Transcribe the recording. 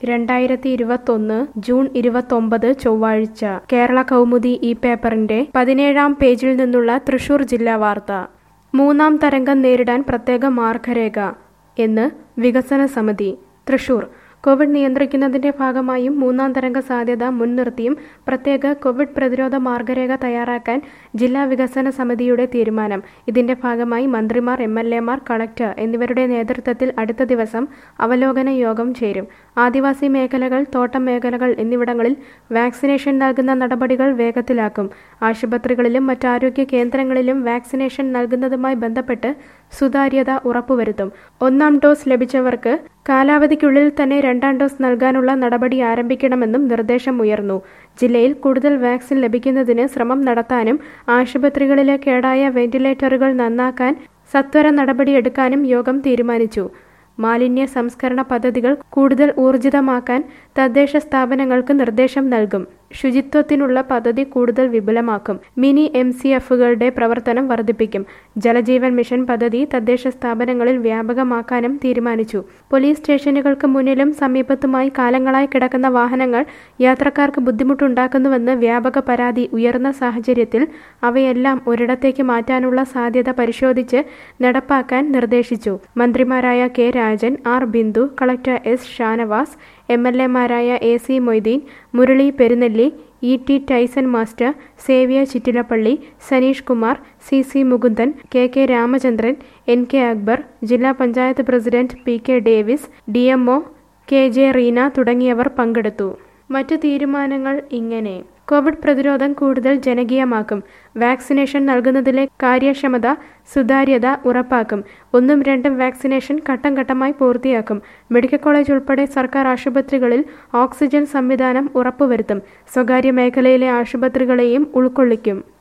രണ്ടായിരത്തി ഇരുപത്തൊന്ന് ജൂൺ ഇരുപത്തൊമ്പത് ചൊവ്വാഴ്ച കേരള കൗമുദി ഈ പേപ്പറിന്റെ പതിനേഴാം പേജിൽ നിന്നുള്ള തൃശൂർ ജില്ലാ വാർത്ത മൂന്നാം തരംഗം നേരിടാൻ പ്രത്യേക മാർഗരേഖ എന്ന് വികസന സമിതി തൃശൂർ കോവിഡ് നിയന്ത്രിക്കുന്നതിന്റെ ഭാഗമായും മൂന്നാം തരംഗ സാധ്യത മുൻനിർത്തിയും പ്രത്യേക കോവിഡ് പ്രതിരോധ മാർഗരേഖ തയ്യാറാക്കാൻ ജില്ലാ വികസന സമിതിയുടെ തീരുമാനം ഇതിന്റെ ഭാഗമായി മന്ത്രിമാർ എം എൽ എമാർ കളക്ടർ എന്നിവരുടെ നേതൃത്വത്തിൽ അടുത്ത ദിവസം അവലോകന യോഗം ചേരും ആദിവാസി മേഖലകൾ തോട്ടം മേഖലകൾ എന്നിവിടങ്ങളിൽ വാക്സിനേഷൻ നൽകുന്ന നടപടികൾ വേഗത്തിലാക്കും ആശുപത്രികളിലും മറ്റാരോഗ്യ കേന്ദ്രങ്ങളിലും വാക്സിനേഷൻ നൽകുന്നതുമായി ബന്ധപ്പെട്ട് സുതാര്യത ഉറപ്പുവരുത്തും ഒന്നാം ഡോസ് ലഭിച്ചവർക്ക് കാലാവധിക്കുള്ളിൽ തന്നെ രണ്ടാം ഡോസ് നൽകാനുള്ള നടപടി ആരംഭിക്കണമെന്നും നിർദ്ദേശം ഉയർന്നു ജില്ലയിൽ കൂടുതൽ വാക്സിൻ ലഭിക്കുന്നതിന് ശ്രമം നടത്താനും ആശുപത്രികളിലെ കേടായ വെന്റിലേറ്ററുകൾ നന്നാക്കാൻ സത്വര നടപടിയെടുക്കാനും യോഗം തീരുമാനിച്ചു മാലിന്യ സംസ്കരണ പദ്ധതികൾ കൂടുതൽ ഊർജിതമാക്കാൻ തദ്ദേശ സ്ഥാപനങ്ങൾക്ക് നിർദ്ദേശം നൽകും ശുചിത്വത്തിനുള്ള പദ്ധതി കൂടുതൽ വിപുലമാക്കും മിനി എം സി എഫുകളുടെ പ്രവർത്തനം വർദ്ധിപ്പിക്കും ജലജീവൻ മിഷൻ പദ്ധതി തദ്ദേശ സ്ഥാപനങ്ങളിൽ വ്യാപകമാക്കാനും തീരുമാനിച്ചു പോലീസ് സ്റ്റേഷനുകൾക്ക് മുന്നിലും സമീപത്തുമായി കാലങ്ങളായി കിടക്കുന്ന വാഹനങ്ങൾ യാത്രക്കാർക്ക് ബുദ്ധിമുട്ടുണ്ടാക്കുന്നുവെന്ന് വ്യാപക പരാതി ഉയർന്ന സാഹചര്യത്തിൽ അവയെല്ലാം ഒരിടത്തേക്ക് മാറ്റാനുള്ള സാധ്യത പരിശോധിച്ച് നടപ്പാക്കാൻ നിർദ്ദേശിച്ചു മന്ത്രിമാരായ K Rajan R Bindu collector S Shanavas M L എമാരായ A C Moideen Murali Perunnelli E T Tyson master സേവ്യ Chittilappally Saneesh Kumar C C Mukundan K K Ramachandran N K Akbar ജില്ലാ panchayat president P K Davis D M O K J Reena തുടങ്ങിയവർ പങ്കെടുത്തു മറ്റു തീരുമാനങ്ങൾ ഇങ്ങനെ കോവിഡ് പ്രതിരോധം കൂടുതൽ ജനകീയമാക്കും വാക്സിനേഷൻ നൽകുന്നതിലെ കാര്യക്ഷമത സുതാര്യത ഉറപ്പാക്കും ഒന്നും രണ്ടും വാക്സിനേഷൻ ഘട്ടം ഘട്ടമായി പൂർത്തിയാക്കും മെഡിക്കൽ കോളേജ് ഉൾപ്പെടെ സർക്കാർ ആശുപത്രികളിൽ ഓക്സിജൻ സംവിധാനം ഉറപ്പുവരുത്തും സ്വകാര്യ മേഖലയിലെ ആശുപത്രികളെയും ഉൾക്കൊള്ളിക്കും